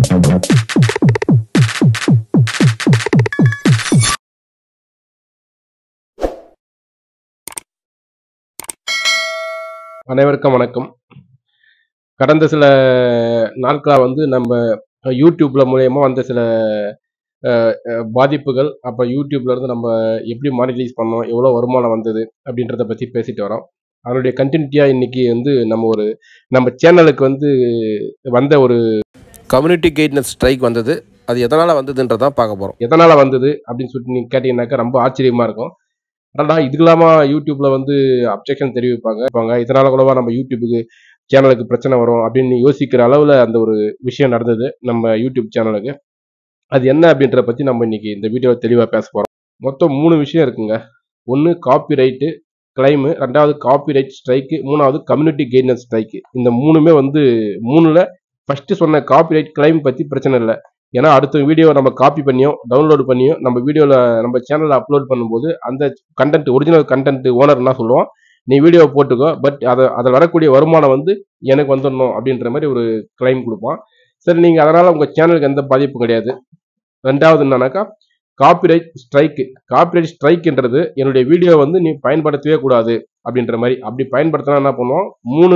அனைவருக்கும் வணக்கம் கடந்த சில நாட்களாக வந்து நம்ம யூடியூப்ல மூலயமா வந்த சில அஹ், அஹ், பாதிப்புகள் அப்போ யூடியூப்ல இருந்து நம்ம எப்படி மானிட்டைஸ் பண்ணோம் எவ்வளோ வருமானம் வந்தது அப்படின்றத பற்றி பேசிட்டு வரோம் அதனுடைய கண்டினியூட்டியாக இன்னைக்கு வந்து நம்ம ஒரு நம்ம சேனலுக்கு வந்து வந்த ஒரு கம்யூனிட்டி கைட்னஸ் ஸ்ட்ரைக் வந்தது அது எதனால் வந்ததுன்றதான் பார்க்க போகிறோம் எதனால் வந்தது அப்படின்னு சொல்லிட்டு நீங்கள் கேட்டிங்கனாக்கா ரொம்ப ஆச்சரியமாக இருக்கும் ஆனால் இதுக்கு இல்லாமல் யூடியூப்ல வந்து அப்ஜெக்ஷன் தெரிவிப்பாங்க இருப்பாங்க இதனால கூடவா நம்ம யூடியூபுக்கு சேனலுக்கு பிரச்சனை வரும் அப்படின்னு யோசிக்கிற அளவில் அந்த ஒரு விஷயம் நடந்தது நம்ம யூடியூப் சேனலுக்கு அது என்ன அப்படின்றத பற்றி நம்ம இன்னைக்கு இந்த வீடியோவில் தெளிவாக பேச போகிறோம் மொத்தம் மூணு விஷயம் இருக்குங்க ஒன்று காப்பி ரைட்டு கிளைமு ரெண்டாவது காப்பி ரைட் ஸ்ட்ரைக்கு மூணாவது கம்யூனிட்டி கெய்னஸ் ஸ்ட்ரைக்கு இந்த மூணுமே வந்து மூணுல ஃபர்ஸ்ட் சொன்ன காப்பி ரைட் கிளைம் பற்றி பிரச்சனை இல்லை ஏன்னா அடுத்த வீடியோ நம்ம காப்பி பண்ணியோ டவுன்லோட் பண்ணியோ நம்ம வீடியோவில் நம்ம சேனலில் அப்லோட் பண்ணும்போது அந்த கண்டென்ட் ஒரிஜினல் கண்டென்ட் ஓனர் என்ன சொல்லுவோம் நீ வீடியோ போட்டுக்கோ பட் அதை அதில் வரக்கூடிய வருமானம் வந்து எனக்கு வந்துடணும் அப்படின்ற மாதிரி ஒரு கிளைம் கொடுப்பான் சரி நீங்கள் அதனால் உங்கள் சேனலுக்கு எந்த பாதிப்பும் கிடையாது ரெண்டாவது என்னன்னாக்கா காப்பிரைட் ஸ்ட்ரைக்கு காப்பிரைட் ஸ்ட்ரைக்குன்றது என்னுடைய வீடியோ வந்து நீ பயன்படுத்தவே கூடாது அப்படின்ற மாதிரி அப்படி பயன்படுத்தினா என்ன பண்ணுவோம் மூணு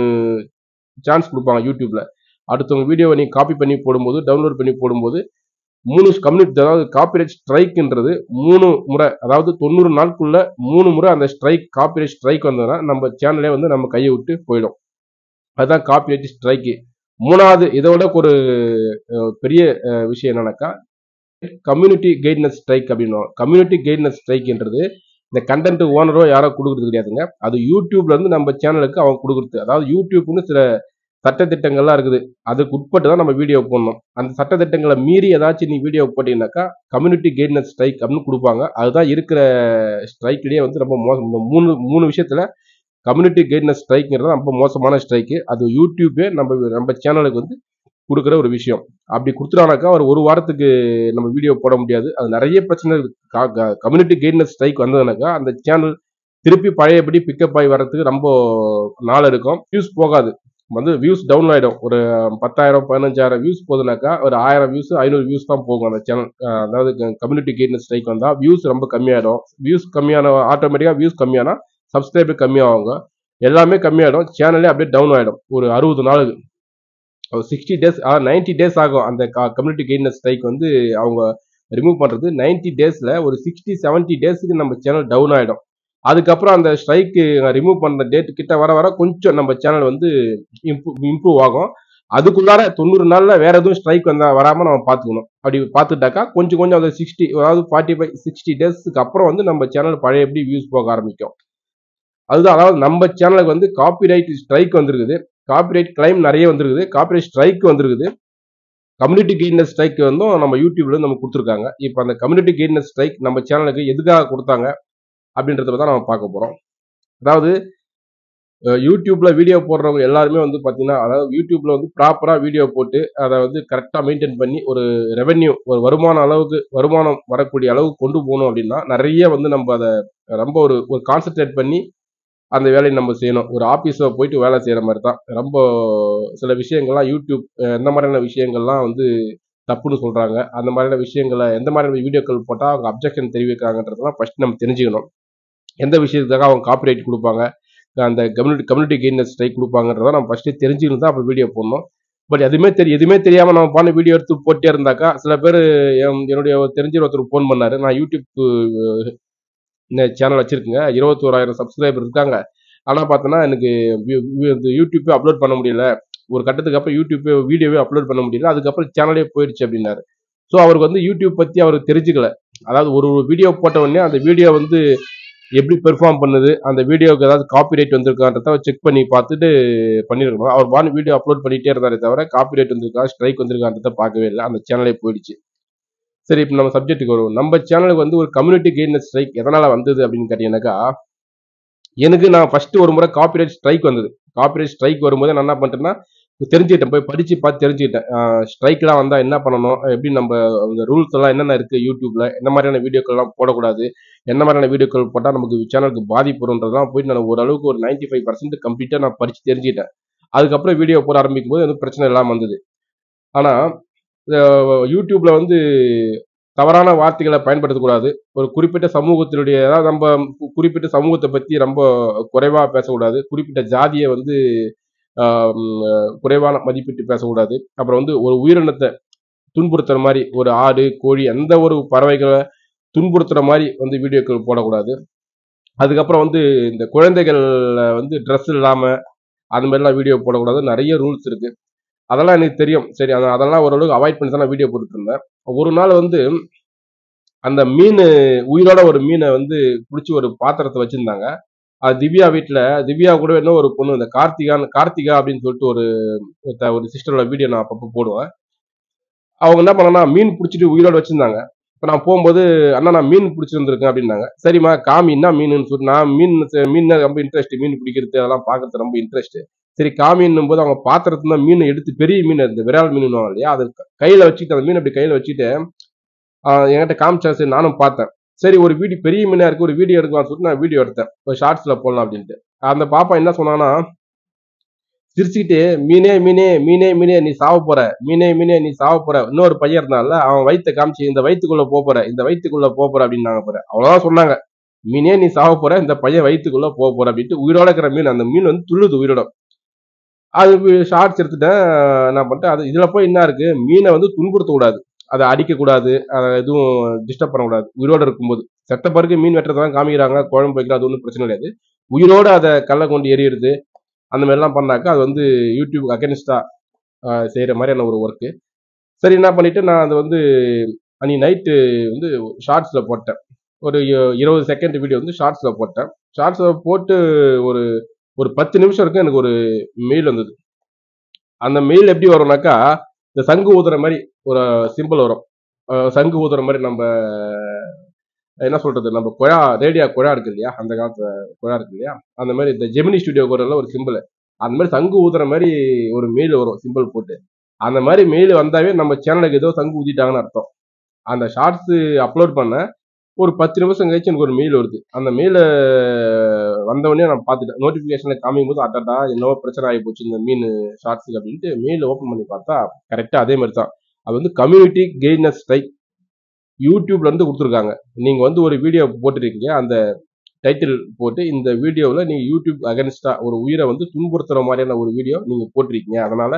சான்ஸ் கொடுப்பாங்க யூடியூப்ல அடுத்தவங்க வீடியோவை நீ காப்பி பண்ணி போடும்போது டவுன்லோட் பண்ணி போடும்போது மூணு கம்யூனிட்டி அதாவது காப்பிரைட் ஸ்ட்ரைக்குன்றது மூணு முறை அதாவது தொண்ணூறு நாட்குள்ள மூணு முறை அந்த ஸ்ட்ரைக் காப்பிரைட் ஸ்ட்ரைக் வந்ததுன்னா நம்ம சேனலே வந்து நம்ம கையை விட்டு போயிடும் அதுதான் காப்பிரைட் ஸ்ட்ரைக்கு மூணாவது இதோட ஒரு அஹ், பெரிய அஹ், விஷயம் என்னன்னாக்கா கம்யூனிட்டி கைட்னஸ் ஸ்ட்ரைக் அப்படின்னு கம்யூனிட்டி கைட்னஸ் ஸ்ட்ரைக்ன்றது இந்த கண்டென்ட் ஓனரோ யாரோ கொடுக்குறது கிடையாதுங்க அது யூடியூப்ல இருந்து நம்ம சேனலுக்கு அவன் கொடுக்குறது அதாவது யூடியூப்னு சில சட்டத்திட்டங்கள்லாம் இருக்குது அதுக்கு உட்பட்டு தான் நம்ம வீடியோ போடணும் அந்த சட்டத்திட்டங்களை மீறி ஏதாச்சும் நீ வீடியோ போட்டீங்கன்னாக்கா கம்யூனிட்டி கைட்னஸ் ஸ்ட்ரைக் அப்படின்னு கொடுப்பாங்க அதுதான் இருக்கிற ஸ்ட்ரைக்லேயே வந்து ரொம்ப மோசம் இந்த மூணு மூணு விஷயத்துல கம்யூனிட்டி கைட்னஸ் ஸ்ட்ரைக்ங்கிறது ரொம்ப மோசமான ஸ்ட்ரைக்கு அது யூடியூபே நம்ம நம்ம சேனலுக்கு வந்து கொடுக்குற ஒரு விஷயம் அப்படி கொடுத்துட்டானாக்கா ஒரு ஒரு வாரத்துக்கு நம்ம வீடியோ போட முடியாது அது நிறைய பிரச்சனை இருக்குது கம்யூனிட்டி கைட்னஸ் ஸ்ட்ரைக் வந்ததுனாக்கா அந்த சேனல் திருப்பி பழையபடி பிக்கப் ஆகி வர்றதுக்கு ரொம்ப நாள் எடுக்கும் வியூஸ் போகாது வந்து வியூஸ் டவுன் ஆகிடும் ஒரு பத்தாயிரம் பதினஞ்சாயிரம் வியூஸ் போகுதுனாக்கா ஒரு ஆயிரம் வியூஸ் ஐநூறு வியூஸ் தான் போகும் அந்த சேனல் அதாவது கம்யூனிட்டி கைட்னஸ் ஸ்ட்ரைக் வந்தால் வியூஸ் ரொம்ப கம்மியாயிடும் வியூஸ் கம்மியான ஆட்டோமேட்டிக்காக வியூஸ் கம்மியானா சப்ஸ்கிரைபர் கம்மியாகுங்க எல்லாமே கம்மியாயிடும் சேனலே அப்படியே டவுன் ஆகிடும் ஒரு அறுபது நாளுக்கு சிக்ஸ்டி டேஸ் அதாவது நைன்டி டேஸ் ஆகும் அந்த கம்யூனிட்டி கைட்னஸ் ஸ்ட்ரைக் வந்து அவங்க ரிமூவ் பண்ணுறது நைன்டி டேஸில் ஒரு சிக்ஸ்டி செவன்ட்டி டேஸுக்கு நம்ம சேனல் டவுன் ஆகிடும் அதுக்கப்புறம் அந்த ஸ்ட்ரைக்கு ரிமூவ் பண்ணுற டேட் கிட்ட வர வர கொஞ்சம் நம்ம சேனல் வந்து இம்ப்ரூவ் இம்ப்ரூவ் ஆகும் அதுக்குள்ளார தொண்ணூறு நாளில் வேற எதுவும் ஸ்ட்ரைக் வந்தா வராமல் நம்ம பார்த்துக்கணும் அப்படி பார்த்துட்டாக்கா கொஞ்சம் கொஞ்சம் அந்த சிக்ஸ்டி அதாவது ஃபார்ட்டி ஃபைவ் சிக்ஸ்டி டேஸ்க்கு அப்புறம் வந்து நம்ம சேனல் பழைய எப்படி வியூஸ் போக ஆரம்பிக்கும் அதுதான் அதாவது நம்ம சேனலுக்கு வந்து காப்பிரைட் ஸ்ட்ரைக் வந்திருக்குது காப்பிரைட் கிளைம் நிறைய வந்திருக்குது காப்பிரைட் ஸ்ட்ரைக் வந்திருக்குது கம்யூனிட்டி கைட்னஸ் ஸ்ட்ரைக் வந்து நம்ம யூடியூப்ல இருந்து நம்ம கொடுத்துருக்காங்க இப்போ அந்த கம்யூனிட்டி கைட்னஸ் ஸ்ட்ரைக் நம்ம சேனலுக்கு எதுக்காக கொடுத்தாங்க அப்படின்றத தான் நம்ம பார்க்க போறோம் அதாவது அஹ், யூடியூப்ல வீடியோ போடுறவங்க எல்லாருமே வந்து பார்த்தீங்கன்னா அதாவது யூடியூப்ல வந்து ப்ராப்பரா வீடியோ போட்டு அதை வந்து கரெக்டாக மெயின்டைன் பண்ணி ஒரு ரெவென்யூ ஒரு வருமான அளவுக்கு வருமானம் வரக்கூடிய அளவுக்கு கொண்டு போகணும் அப்படின்னா நிறைய வந்து நம்ம அதை ரொம்ப ஒரு ஒரு கான்சென்ட்ரேட் பண்ணி அந்த வேலையை நம்ம செய்யணும் ஒரு ஆஃபீஸில் போயிட்டு வேலை செய்கிற மாதிரி தான் ரொம்ப சில விஷயங்கள்லாம் யூடியூப் அஹ், எந்த மாதிரியான விஷயங்கள்லாம் வந்து தப்புன்னு சொல்கிறாங்க அந்த மாதிரியான விஷயங்களை எந்த மாதிரியான வீடியோக்கள் போட்டால் அவங்க அப்ஜெக்ஷன் தெரிவிக்கிறாங்கன்றதெல்லாம் ஃபர்ஸ்ட் நம்ம தெரிஞ்சுக்கணும் எந்த விஷயத்துக்காக அவங்க காப்பிரைட் கொடுப்பாங்க அந்த கம்யூனிட்டி கம்யூனிட்டி கெய்னஸ் ஸ்ட்ரைக் கொடுப்பாங்கன்றத நம்ம ஃபர்ஸ்ட் தெரிஞ்சுக்கணும் தான் அப்போ வீடியோ போடணும் பட் எதுவுமே தெரி எதுவுமே தெரியாமல் நம்ம பான வீடியோ எடுத்து போட்டே இருந்தாக்கா சில பேர் என்னுடைய ஒரு தெரிஞ்ச ஒருத்தர் ஃபோன் பண்ணாரு நான் யூடியூப் இந்த சேனல் வச்சிருக்கேங்க இருபத்தோராயிரம் சப்ஸ்கிரைபர் இருக்காங்க ஆனால் பார்த்தோன்னா எனக்கு வி- வி- இந்த யூடியூப்பே அப்லோட் பண்ண முடியல ஒரு கட்டத்துக்கு அப்புறம் யூடியூப்பே வீடியோவே அப்லோட் பண்ண முடியல அதுக்கப்புறம் சேனலே போயிடுச்சு அப்படின்னாரு ஸோ அவருக்கு வந்து யூடியூப் பற்றி அவருக்கு தெரிஞ்சுக்கல அதாவது ஒரு ஒரு வீடியோ போட்ட உடனே அந்த வீடியோ வந்து எப்படி பெர்ஃபார்ம் பண்ணுது அந்த வீடியோக்கு ஏதாவது காப்பிரைட் வந்திருக்கான்றத செக் பண்ணி பார்த்துட்டு பண்ணியிருக்கணும் அவர் பான் வீடியோ அப்லோட் பண்ணிட்டே இருந்தாரே தவிர காப்பிரைட் வந்திருக்கா ஸ்ட்ரைக் வந்திருக்கான்றத பார்க்கவே இல்லை அந்த சேனலே போயிடுச்சு சரி இப்போ நம்ம சப்ஜெக்ட்டுக்கு வருவோம் நம்ம சேனலுக்கு வந்து ஒரு கம்யூனிட்டி கெய்னஸ் ஸ்ட்ரைக் எதனால வந்தது அப்படின்னு கேட்டீங்கன்னாக்கா எனக்கு நான் ஃபர்ஸ்ட் ஒரு முறை காப்பிரைட் ஸ்ட்ரைக் வந்தது காப்பிரைட் ஸ்ட்ரைக் வரும்போது நான் என்ன பண்ணிட்டேன்னா தெரிஞ்சுக்கிட்டேன் போய் படிச்சு பார்த்து தெரிஞ்சுக்கிட்டேன் ஸ்ட்ரைக்லாம் வந்தால் என்ன பண்ணணும் எப்படி நம்ம அந்த ரூல்ஸ் எல்லாம் என்னென்ன இருக்கு யூடியூப்ல என்ன மாதிரியான வீடியோக்கள்லாம் போடக்கூடாது என்ன மாதிரியான வீடியோக்கள் போட்டால் நமக்கு சேனலுக்கு பாதிப்பு வரும்ன்றதெல்லாம் போயிட்டு நான் ஓரளவுக்கு ஒரு நைன்டி ஃபைவ் பர்சன்ட் கம்ப்ளீட்டாக நான் படிச்சு தெரிஞ்சுக்கிட்டேன் அதுக்கப்புறம் வீடியோ போட ஆரம்பிக்கும் போது எதுவும் பிரச்சனை இல்லாமல் வந்தது ஆனால் அஹ் யூடியூப்ல வந்து தவறான வார்த்தைகளை பயன்படுத்தக்கூடாது ஒரு குறிப்பிட்ட சமூகத்தினுடைய அதாவது நம்ம கு- குறிப்பிட்ட சமூகத்தை பத்தி ரொம்ப குறைவா பேசக்கூடாது குறிப்பிட்ட ஜாதியை வந்து ஆஹ் உம் அஹ் குறைவான மதிப்பிட்டு பேசக்கூடாது அப்புறம் வந்து ஒரு உயிரினத்தை துன்புறுத்துற மாதிரி ஒரு ஆடு கோழி எந்த ஒரு பறவைகளை துன்புறுத்துற மாதிரி வந்து வீடியோக்கள் போடக்கூடாது அதுக்கப்புறம் வந்து இந்த குழந்தைகள் வந்து ட்ரெஸ் இல்லாம அது மாதிரிலாம் வீடியோ போடக்கூடாது நிறைய ரூல்ஸ் இருக்கு அதெல்லாம் எனக்கு தெரியும் சரி அத- அதெல்லாம் ஓரளவுக்கு அவாய்ட் பண்ணி தான் நான் வீடியோ போட்டுட்டு இருந்தேன் ஒரு நாள் வந்து அந்த மீன் உயிரோட ஒரு மீனை வந்து பிடிச்சி ஒரு பாத்திரத்தை வச்சிருந்தாங்க அது திவ்யா வீட்டில் திவ்யா கூட இன்னும் ஒரு பொண்ணு இந்த கார்த்திகான்னு கார்த்திகா அப்படின்னு சொல்லிட்டு ஒரு ஒருத்த- ஒரு சிஸ்டரோட வீடியோ நான் அப்பப்போ போடுவேன் அவங்க என்ன பண்ணனா மீன் பிடிச்சிட்டு உயிரோட வச்சிருந்தாங்க இப்போ நான் போகும்போது அண்ணா நான் மீன் பிடிச்சிருந்துருக்கேன் அப்படின்னாங்க சரிம்மா காமி என்ன மீனுன்னு சொல்லி நான் மீன் மீன் ரொம்ப இன்ட்ரெஸ்ட் மீன் பிடிக்கிறது அதெல்லாம் பார்க்கறது ரொம்ப இன்ட்ரெஸ்ட் சரி காமின்னும் போது அவங்க பாத்திரத்துல மீன் எடுத்து பெரிய மீன் இந்த விரால் மீன் இல்லையா அது கையில வச்சுட்டு அந்த மீன் அப்படி கையில வச்சுட்டு ஆஹ் என்கிட்ட காமிச்சா சரி நானும் பார்த்தேன் சரி ஒரு வீடியோ பெரிய மீனா இருக்கு ஒரு வீடியோ எடுக்கலாம்னு சொல்லிட்டு நான் வீடியோ எடுத்தேன் ஒரு ஷார்ட்ஸ்ல போடலாம் அப்படின்ட்டு அந்த பாப்பா என்ன சொன்னான்னா சிரிச்சுக்கிட்டு மீனே மீனே மீனே மீனே நீ சாவ போற மீனே மீனே நீ சாவ போற இன்னொரு பையன் இருந்தான்ல அவன் வயித்தை காமிச்சு இந்த வயித்துக்குள்ள போப் போற இந்த வயித்துக்குள்ள போப் போற அப்படின்னாங்க போற அவ்வளவுதான் சொன்னாங்க மீனே நீ சாவ போற இந்த பையன் வயித்துக்குள்ள போக போற அப்படின்ட்டு உயிரோட இருக்கிற மீன் அந்த மீன் வந்து துள்ளுது உயிரோட அது ஷார்ட்ஸ் எடுத்துட்டேன் என்ன பண்ணிட்டேன் அது இதுல போய் என்ன இருக்கு மீனை வந்து துன்புறுத்த கூடாது அதை அடிக்க கூடாது அதை எதுவும் டிஸ்டர்ப் பண்ணக்கூடாது உயிரோட இருக்கும்போது செத்த பிறகு மீன் வெட்டுறதெல்லாம் காமிக்கிறாங்க குழம்பு வைக்கிறது அது ஒன்றும் பிரச்சனை கிடையாது உயிரோட அதை கல்லை கொண்டு எறியுறது அந்த மாதிரிலாம் பண்ணாக்கா அது வந்து யூடியூப் அகேன்ஸ்டா செய்யற மாதிரியான ஒரு ஒர்க்கு சரி என்ன பண்ணிட்டு நான் அது வந்து அன்னைக்கு நைட்டு வந்து ஷார்ட்ஸ்ல போட்டேன் ஒரு இ- இருபது செகண்ட் வீடியோ வந்து ஷார்ட்ஸ்ல போட்டேன் ஷார்ட்ஸ்ல போட்டு ஒரு ஒரு பத்து நிமிஷம் இருக்கு எனக்கு ஒரு மெயில் வந்தது அந்த மெயில் எப்படி வரும்னாக்கா இந்த சங்கு ஊதுற மாதிரி ஒரு சிம்பிள் வரும் அஹ் சங்கு ஊதுற மாதிரி நம்ம என்ன சொல்றது நம்ம குழா ரேடியா குழா இருக்கு இல்லையா அந்த காலத்துல குழா இருக்கு இல்லையா அந்த மாதிரி இந்த ஜெமினி ஸ்டுடியோ குரல்ல ஒரு சிம்பிள் அந்த மாதிரி சங்கு ஊதுற மாதிரி ஒரு மெயில் வரும் சிம்பிள் போட்டு அந்த மாதிரி மெயில் வந்தாவே நம்ம சேனலுக்கு ஏதோ சங்கு ஊதிட்டாங்கன்னு அர்த்தம் அந்த ஷார்ட்ஸ் அப்லோட் பண்ண ஒரு பத்து நிமிஷம் கழிச்சு எனக்கு ஒரு மெயில் வருது அந்த மெயில வந்தவொடனே நான் பார்த்துட்டேன் நோட்டிஃபிகேஷன்ல காமிக்கும் போது அட்டா என்னவோ பிரச்சனை ஆகி போச்சு இந்த மீன் ஷார்ட்ஸுக்கு அப்படின்ட்டு மெயில் ஓப்பன் பண்ணி பார்த்தா கரெக்டாக அதே மாதிரி தான் அது வந்து கம்யூனிட்டி கெய்னஸ் ஸ்ட்ரைக் யூடியூப்ல இருந்து கொடுத்துருக்காங்க நீங்க வந்து ஒரு வீடியோ போட்டிருக்கீங்க அந்த டைட்டில் போட்டு இந்த வீடியோவில் நீங்க யூடியூப் அகென்ஸ்டா ஒரு உயிரை வந்து துன்புறுத்துற மாதிரியான ஒரு வீடியோ நீங்க போட்டிருக்கீங்க அதனால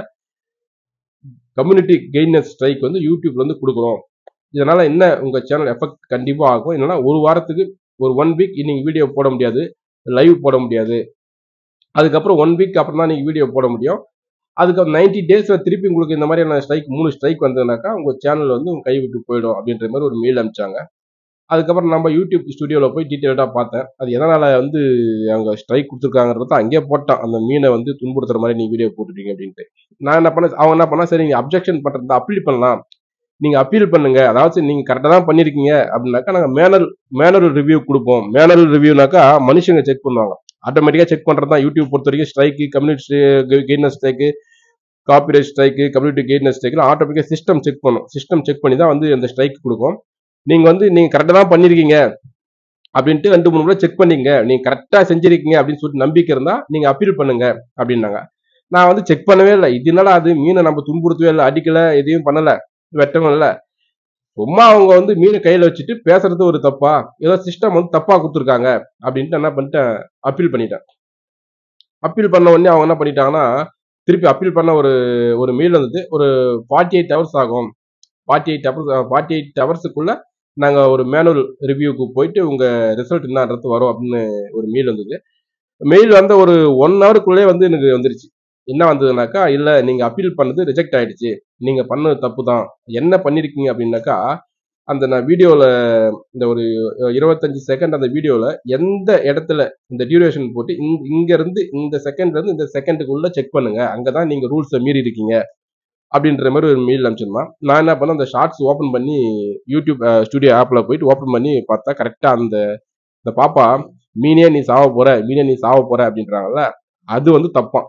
கம்யூனிட்டி கெய்னஸ் ஸ்ட்ரைக் வந்து யூடியூப்ல இருந்து கொடுக்குறோம் இதனால என்ன உங்க சேனல் எஃபெக்ட் கண்டிப்பா ஆகும் என்னன்னா ஒரு வாரத்துக்கு ஒரு ஒன் வீக் நீங்க வீடியோ போட முடியாது லைவ் போட முடியாது அதுக்கப்புறம் ஒன் வீக் அப்புறம் தான் நீங்க வீடியோ போட முடியும் அதுக்கு நைன்டி டேஸ்ல திருப்பி உங்களுக்கு இந்த மாதிரியான ஸ்ட்ரைக் மூணு ஸ்ட்ரைக் வந்ததுனாக்கா உங்க சேனல் வந்து உங்க கை விட்டு போயிடும் அப்படின்ற மாதிரி ஒரு மெயில் அனுப்பிச்சாங்க அதுக்கப்புறம் நம்ம யூடியூப் ஸ்டுடியோவில் போய் டீட்டெயில்டாக பார்த்தேன் அது எதனால வந்து அவங்க ஸ்ட்ரைக் கொடுத்துருக்காங்கிறத அங்கேயே போட்டான் அந்த மீனை வந்து துன்புறுத்துற மாதிரி நீங்க வீடியோ போட்டுட்டீங்க அப்படின்ட்டு நான் என்ன பண்ண அவங்க என்ன பண்ணா சரி நீங்க அப்ஜெக்ஷன் பண்றதா அப்பீல் பண்ணலாம் நீங்க அப்பீல் பண்ணுங்க அதாவது நீங்க கரெக்டாக தான் பண்ணிருக்கீங்க அப்படின்னாக்கா நாங்கள் மேனல் மேனல் ரிவ்யூ கொடுப்போம் மேனல் ரிவ்யூனாக்கா மனுஷங்க செக் பண்ணுவாங்க ஆட்டோமேட்டிக்காக செக் பண்றது தான் யூடியூப் பொறுத்த வரைக்கும் strike community guidelines strike copyright strike community guidelines strike ஆட்டோமேட்டிக்காக சிஸ்டம் செக் பண்ணும் சிஸ்டம் செக் பண்ணி தான் வந்து அந்த ஸ்ட்ரைக் கொடுக்கும் நீங்க வந்து நீங்க கரெக்டாக தான் பண்ணிருக்கீங்க அப்படின்ட்டு ரெண்டு மூணு முறை செக் பண்ணீங்க நீங்க கரெக்டாக செஞ்சிருக்கீங்க அப்படின்னு சொல்லிட்டு நம்பிக்கை இருந்தா நீங்க அப்பீல் பண்ணுங்க அப்படின்னாங்க நான் வந்து செக் பண்ணவே இல்லை இதனால அது மீனை நம்ம துன்புறுத்தவே இல்லை அடிக்கல எதையும் பண்ணல வெட்டவும் இல்லை சும்மா அவங்க வந்து மீனை கையில வச்சுட்டு பேசுறது ஒரு தப்பா ஏதோ சிஸ்டம் வந்து தப்பா கொடுத்துருக்காங்க அப்படின்ட்டு என்ன பண்ணிட்டேன் அப்பீல் பண்ணிட்டேன் அப்பீல் பண்ண உடனே அவங்க என்ன பண்ணிட்டாங்கன்னா திருப்பி அப்பீல் பண்ண ஒரு ஒரு மெயில் வந்தது ஒரு ஃபார்ட்டி எயிட் ஹவர்ஸ் ஆகும் forty eight hours forty eight ஹவர்ஸுக்குள்ள நாங்க ஒரு மேனுவல் ரிவ்யூக்கு போயிட்டு உங்க ரிசல்ட் என்னன்றது வரும் அப்படின்னு ஒரு மெயில் வந்தது மெயில் வந்த ஒரு ஒன் ஹவருக்குள்ளே வந்து எனக்கு வந்துருச்சு என்ன வந்ததுனாக்கா இல்ல நீங்க அப்பீல் பண்ணது ரிஜெக்ட் ஆயிடுச்சு நீங்க பண்ணது தப்பு தான் என்ன பண்ணிருக்கீங்க அப்படின்னாக்கா அந்த நான் வீடியோல இந்த ஒரு இருபத்தஞ்சு செகண்ட் அந்த வீடியோல எந்த இடத்துல இந்த டியூரேஷன் போட்டு இந்த- இங்க இருந்து இந்த செகண்ட்ல இருந்து இந்த செகண்டுக்குள்ள செக் பண்ணுங்க அங்கதான் நீங்க ரூல்ஸை மீறி இருக்கீங்க அப்படின்ற மாதிரி ஒரு மெயில் அனுப்பிச்சிருந்தான் நான் என்ன பண்ணேன் அந்த ஷார்ட்ஸ் ஓப்பன் பண்ணி யூடியூப் ஸ்டுடியோ ஆப்ல போயிட்டு ஓப்பன் பண்ணி பார்த்தா கரெக்டா அந்த இந்த பாப்பா மீனே நீ சாவ போற மீனே நீ சாவ போற அப்படின்றாங்கல்ல அது வந்து தப்பான்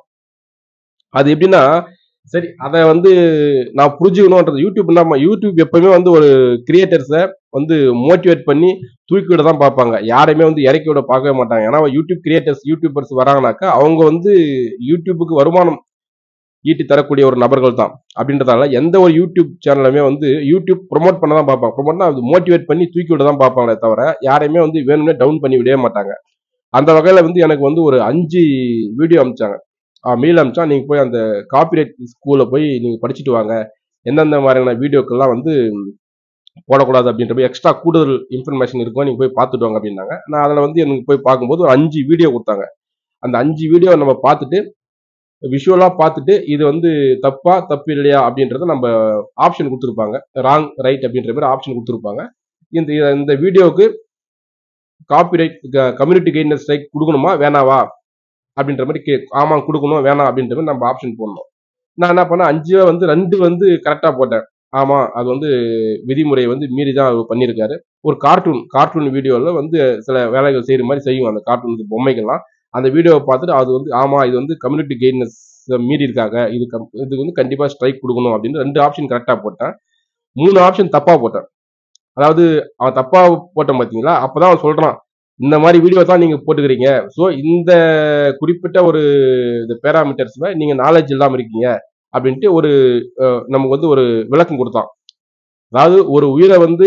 அது எப்படின்னா சரி அதை வந்து நான் புரிஞ்சுக்கணுன்றது யூடியூப் நம்ம யூடியூப் எப்பவுமே வந்து ஒரு கிரியேட்டர்ஸை வந்து மோட்டிவேட் பண்ணி தூக்கி விட தான் பார்ப்பாங்க யாரையுமே வந்து இறக்கி விட பார்க்கவே மாட்டாங்க ஏன்னா யூடியூப் கிரியேட்டர்ஸ் யூடியூபர்ஸ் வராங்கனாக்கா அவங்க வந்து யூடியூபுக்கு வருமானம் ஈட்டி தரக்கூடிய ஒரு நபர்கள் தான் அப்படின்றதால எந்த ஒரு யூடியூப் சேனலுமே வந்து யூடியூப் ப்ரொமோட் பண்ண தான் பார்ப்பாங்க ப்ரொமோட்னா அது மோட்டிவேட் பண்ணி தூக்கி விட தான் பார்ப்பாங்களே தவிர யாரையுமே வந்து வேணும்னே டவுன் பண்ணி விடவே மாட்டாங்க அந்த வகையில் வந்து எனக்கு வந்து ஒரு அஞ்சு வீடியோ அமிச்சாங்க மெயில் அமிச்சா நீங்கள் போய் அந்த காப்பிரைட் ஸ்கூலில் போய் நீங்கள் படிச்சுட்டு வாங்க எந்தெந்த மாதிரியான வீடியோக்கெல்லாம் வந்து போடக்கூடாது அப்படின்ற போய் எக்ஸ்ட்ரா கூடுதல் இன்ஃபர்மேஷன் இருக்கும் நீங்கள் போய் பார்த்துட்டு வாங்க அப்படின்னாங்க நான் அதில் வந்து எனக்கு போய் பார்க்கும்போது ஒரு அஞ்சு வீடியோ கொடுத்தாங்க அந்த அஞ்சு வீடியோ நம்ம பார்த்துட்டு விஷுவலாக பார்த்துட்டு இது வந்து தப்பா தப்பு இல்லையா அப்படின்றத நம்ம ஆப்ஷன் கொடுத்துருப்பாங்க ராங் ரைட் அப்படின்ற மாதிரி ஆப்ஷன் கொடுத்துருப்பாங்க இந்த இந்த வீடியோவுக்கு காப்பிரைட் கம்யூனிட்டி கைட்னஸ் ஸ்ட்ரைக் கொடுக்கணுமா வேணாவா அப்படின்ற மாதிரி கே ஆமாம் கொடுக்கணும் வேணாம் அப்படின்ற மாதிரி நம்ம ஆப்ஷன் போடணும் நான் என்ன பண்ணேன் அஞ்சு வந்து ரெண்டு வந்து கரெக்டாக போட்டேன் ஆமாம் அது வந்து விதிமுறையை வந்து மீறி தான் அவர் பண்ணியிருக்காரு ஒரு கார்ட்டூன் கார்ட்டூன் வீடியோவில் வந்து சில வேலைகள் செய்கிற மாதிரி செய்யும் அந்த கார்ட்டூன் பொம்மைகள்லாம் அந்த வீடியோவை பார்த்துட்டு அது வந்து ஆமாம் இது வந்து கம்யூனிட்டி கைட்னஸ் மீறி இருக்காங்க இது கம் இதுக்கு வந்து கண்டிப்பாக ஸ்ட்ரைக் கொடுக்கணும் அப்படின்னு ரெண்டு ஆப்ஷன் கரெக்டாக போட்டேன் மூணு ஆப்ஷன் தப்பாக போட்டேன் அதாவது அவன் தப்பாக போட்டேன் பார்த்தீங்களா அப்போ தான் அவன் சொல்கிறான் இந்த மாதிரி வீடியோ தான் நீங்கள் போட்டுக்கிறீங்க ஸோ இந்த குறிப்பிட்ட ஒரு இந்த பேராமீட்டர்ஸில் நீங்கள் நாலேஜ் இல்லாமல் இருக்கீங்க அப்படின்ட்டு ஒரு அஹ், நமக்கு வந்து ஒரு விளக்கம் கொடுத்தான் அதாவது ஒரு உயிரை வந்து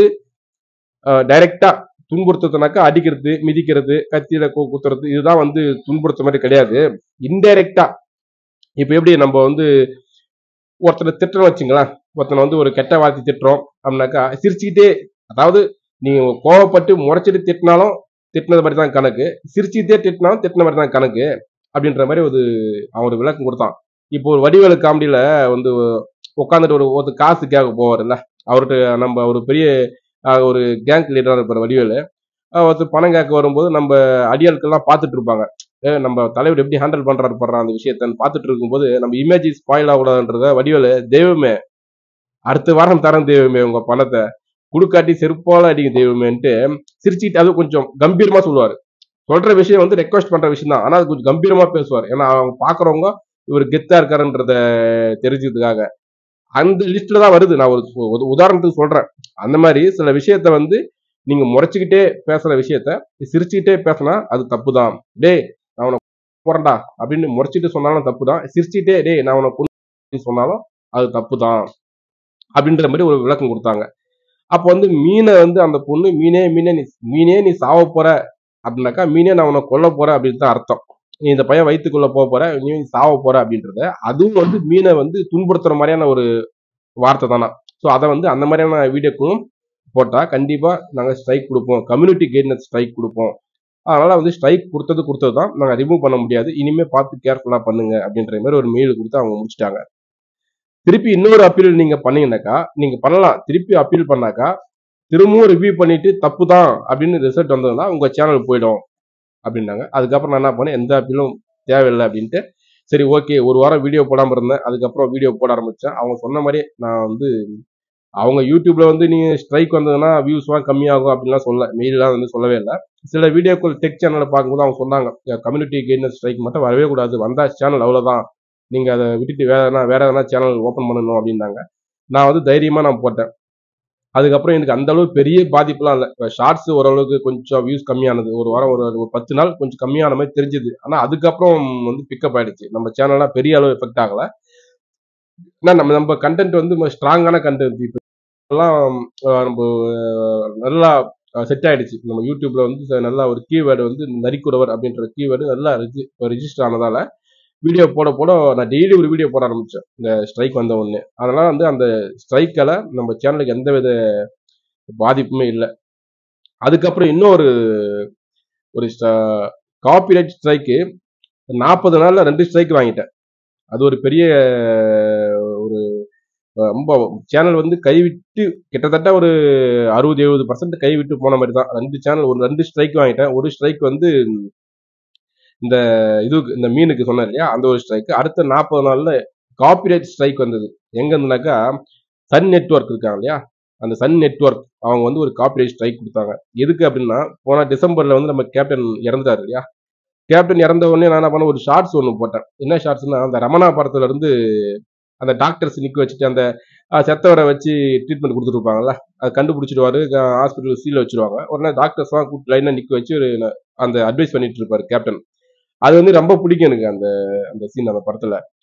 டைரக்டா துன்புறுத்துறதுனாக்கா அடிக்கிறது மிதிக்கிறது கத்தியில கு- குத்துறது இதுதான் வந்து துன்புறுத்த மாதிரி கிடையாது இன்டைரக்டா இப்ப எப்படி நம்ம வந்து ஒருத்தனை திட்டுறோம் வச்சுங்களேன் ஒருத்தனை வந்து ஒரு கெட்ட வார்த்தை திட்டுறோம் அப்படின்னாக்கா சிரிச்சுக்கிட்டே அதாவது நீங்க கோவப்பட்டு முறைச்சிட்டு திட்டினாலும் திட்டினது மாதிரி தான் கணக்கு சிரிச்சுக்கிட்டே திட்டினாலும் திட்டின மாதிரி தான் கணக்கு அப்படின்ற மாதிரி ஒரு அவன் ஒரு விளக்கம் கொடுத்தான் இப்போ ஒரு வடிவேலு காமெடியில வந்து உட்காந்துட்டு ஒரு ஒருத்தர் காசு கேட்க போவார்ல அவர்கிட்ட நம்ம ஒரு பெரிய ஆஹ், ஒரு கேங் லீடராக இருப்பார் வடிவேலு ஆஹ், ஒருத்தர் பணம் கேட்க வரும்போது நம்ம அடியாட்கள்லாம் பார்த்துட்டு இருப்பாங்க ஏ, நம்ம தலைவர் எப்படி ஹேண்டில் பண்றாரு பண்ற அந்த விஷயத்தன்னு பார்த்துட்டு இருக்கும்போது நம்ம இமேஜ் ஸ்பாயில் ஆகக்கூடாதுன்றத வடிவேலு தெய்வமே அடுத்த வாரம் தரேன் தெய்வமே உங்க பணத்தை குடுக்காட்டி செருப்பால அடிங்க தெய்வமேன்ட்டு சிரிச்சுக்கிட்டு அது கொஞ்சம் கம்பீரமா சொல்லுவாரு சொல்ற விஷயம் வந்து ரெக்வஸ்ட் பண்ற விஷயம் தான் ஆனா அது கொஞ்சம் கம்பீரமா பேசுவார் ஏன்னா அவங்க பாக்குறவங்க இவர் கெத்தா இருக்காருன்றத தெரிஞ்சதுக்காக அந்த லிஸ்ட்ல தான் வருது நான் ஒரு ஒரு உதாரணத்துக்கு சொல்றேன் அந்த மாதிரி சில விஷயத்த வந்து நீங்க முறைச்சுக்கிட்டே பேசுற விஷயத்த சிரிச்சுக்கிட்டே பேசினா அது தப்பு தான் டேய் நான் உனக்கு போறேன்டா அப்படின்னு முறைச்சிட்டு சொன்னாலும் தப்பு தான் சிரிச்சுக்கிட்டே டேய் நான் உனக்கு கொன்னு சொன்னாலும் அது தப்பு தான் அப்படின்ற மாதிரி ஒரு விளக்கம் கொடுத்தாங்க அப்போ வந்து மீனை வந்து அந்த பொண்ணு மீனே மீனே நீ மீனே நீ சாவ போற அப்படின்னாக்கா மீனே நான் உன்னை கொல்ல போறேன் அப்படின்னு தான் அர்த்தம் நீ இந்த பையன் வயிற்றுக்குள்ள போக போற நீ சாவ போற அப்படின்றத அதுவும் வந்து மீனை வந்து துன்புறுத்துற மாதிரியான ஒரு வார்த்தை தானா ஸோ அதை வந்து அந்த மாதிரியான வீடியோக்கும் போட்டா கண்டிப்பா நாங்க ஸ்ட்ரைக் கொடுப்போம் கம்யூனிட்டி கைட்னஸ் ஸ்ட்ரைக் கொடுப்போம் அதனால வந்து ஸ்ட்ரைக் கொடுத்தது கொடுத்தது தான் நாங்க ரிமூவ் பண்ண முடியாது இனிமே பார்த்து கேர்ஃபுல்லா பண்ணுங்க அப்படின்ற மாதிரி ஒரு மெயில் கொடுத்து அவங்க முடிச்சிட்டாங்க திருப்பி இன்னொரு அப்பீல் நீங்க பண்ணீங்கன்னாக்கா நீங்க பண்ணலாம் திருப்பி அப்பீல் பண்ணாக்கா திரும்பவும் ரிவ்யூ பண்ணிட்டு தப்பு தான் அப்படின்னு ரிசல்ட் வந்ததுன்னா உங்க சேனல் போயிடும் அப்படின்னாங்க அதுக்கப்புறம் நான் என்ன பண்ணேன் எந்த அப்பீலும் தேவையில்லை அப்படின்ட்டு சரி ஓகே ஒரு வாரம் வீடியோ போடாம இருந்தேன் அதுக்கப்புறம் வீடியோ போட ஆரம்பிச்சேன் அவங்க சொன்ன மாதிரி நான் வந்து அவங்க யூடியூப்ல வந்து நீங்க ஸ்ட்ரைக் வந்ததுன்னா வியூஸ்லாம் கம்மியாகும் அப்படின்லாம் சொல்ல மெயிலாம் வந்து சொல்லவே இல்லை சில வீடியோக்கள் டெக் சேனலை பார்க்கும்போது அவங்க சொன்னாங்க கம்யூனிட்டி கெய்னர் ஸ்ட்ரைக் மட்டும் வரவே கூடாது வந்தா சேனல் அவ்வளவுதான் நீங்க அதை விட்டுட்டு வேற எதனா வேற எதனா சேனல் ஓப்பன் பண்ணணும் அப்படின்னாங்க நான் வந்து தைரியமா நான் போட்டேன் அதுக்கப்புறம் எனக்கு அந்த அளவு பெரிய பாதிப்புலாம் இல்லை ஷார்ட்ஸ் ஓரளவுக்கு கொஞ்சம் வியூஸ் கம்மியானது ஒரு வாரம் ஒரு ஒரு பத்து நாள் கொஞ்சம் கம்மியான மாதிரி தெரிஞ்சது ஆனா அதுக்கப்புறம் வந்து பிக்கப் ஆயிடுச்சு நம்ம சேனல்லாம் பெரிய அளவு எஃபெக்ட் ஆகல ஏன்னா நம்ம நம்ம கண்டென்ட் வந்து ஸ்ட்ராங்கான கண்டென்ட் இப்போ எல்லாம் அஹ், நம்ம அஹ், நல்லா செட் ஆயிடுச்சு நம்ம யூடியூப்ல வந்து ச- நல்லா ஒரு கீவேர்டு வந்து நரிக்குறவர் அப்படின்ற கீவேர்டு நல்லா ரிஜிஸ்டர் ஆனதால வீடியோ போட போட நான் டெய்லி ஒரு வீடியோ போட ஆரம்பிச்சேன் இந்த ஸ்ட்ரைக் வந்த உடனே அதனால வந்து அந்த ஸ்ட்ரைக்கால நம்ம சேனலுக்கு எந்த வித பாதிப்புமே இல்லை அதுக்கப்புறம் இன்னொரு ஒரு காப்பிரைட் ஸ்ட்ரைக்கு நாற்பது நாள்ல ரெண்டு ஸ்ட்ரைக் வாங்கிட்டேன் அது ஒரு பெரிய ஒரு அஹ், ரொம்ப சேனல் வந்து கைவிட்டு கிட்டத்தட்ட ஒரு அறுபது எழுபது பர்சன்ட் கைவிட்டு போன மாதிரி தான் ரெண்டு சேனல் ஒரு ரெண்டு ஸ்ட்ரைக் வாங்கிட்டேன் ஒரு ஸ்ட்ரைக் வந்து இந்த இது இந்த மீனுக்கு சொன்னேன் இல்லையா அந்த ஒரு ஸ்ட்ரைக் அடுத்த நாற்பது நாள்ல காப்பிரைட் ஸ்ட்ரைக் வந்தது எங்க இருந்துனாக்கா சன் நெட்வொர்க் இருக்காங்க இல்லையா அந்த சன் நெட்வொர்க் அவங்க வந்து ஒரு காப்பிரைட் ஸ்ட்ரைக் கொடுத்தாங்க எதுக்கு அப்படின்னா போன டிசம்பர்ல வந்து நம்ம கேப்டன் இறந்துட்டாரு இல்லையா கேப்டன் இறந்த உடனே நான் என்ன பண்ண ஒரு ஷார்ட்ஸ் ஒன்று போட்டேன் என்ன ஷார்ட்ஸ்னா அந்த ரமணா படத்துல இருந்து அந்த டாக்டர்ஸ் நிக்க வச்சுட்டு அந்த அஹ், செத்தவரை வச்சு ட்ரீட்மெண்ட் கொடுத்துருப்பாங்கல்ல அது கண்டுபிடிச்சிடுவாரு ஹாஸ்பிட்டல் சீல வச்சிருவாங்க உடனே டாக்டர்ஸ்லாம் கூப்பிட்டு லைனா நிக்க வச்சு ஒரு அந்த அட்வைஸ் பண்ணிட்டு இருப்பாரு கேப்டன் அது வந்து ரொம்ப பிடிக்கும் எனக்கு அந்த அந்த சீன் அந்த படத்துல